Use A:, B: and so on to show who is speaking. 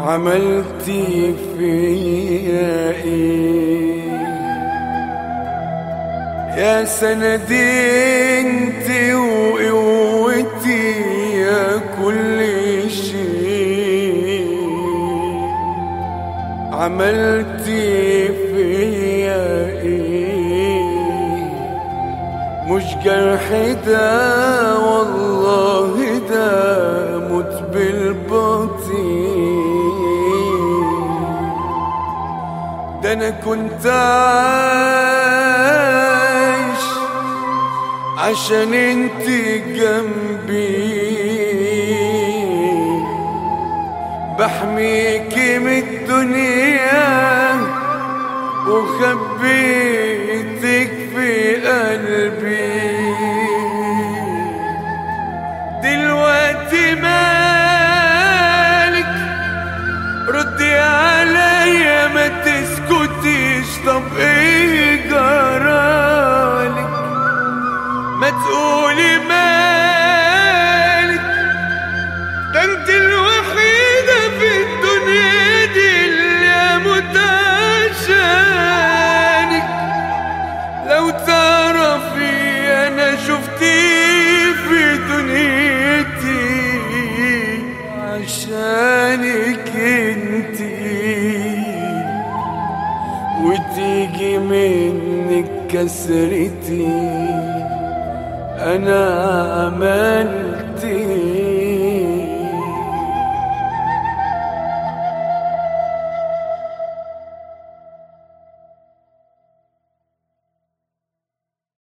A: عملتي فيا ايه يا سندي انت وقوتي يا كل شيء عملتي فيا ايه مش جرح ده والله ده موت بالبطيء ده انا كنت عايش عشان انت جنبي بحميكي من الدنيا وخبيتك في قلبي دلوقتي مالك ردي عليا ما تسكتيش طب ايه جرالك ما تقولي مالك ده انت الوحيدة في الدنيا دي اللي اموت عشانك لو تعرفي انا شفتي في دنيتي عشانك انتي وتيجي منك كسرتي انا عملت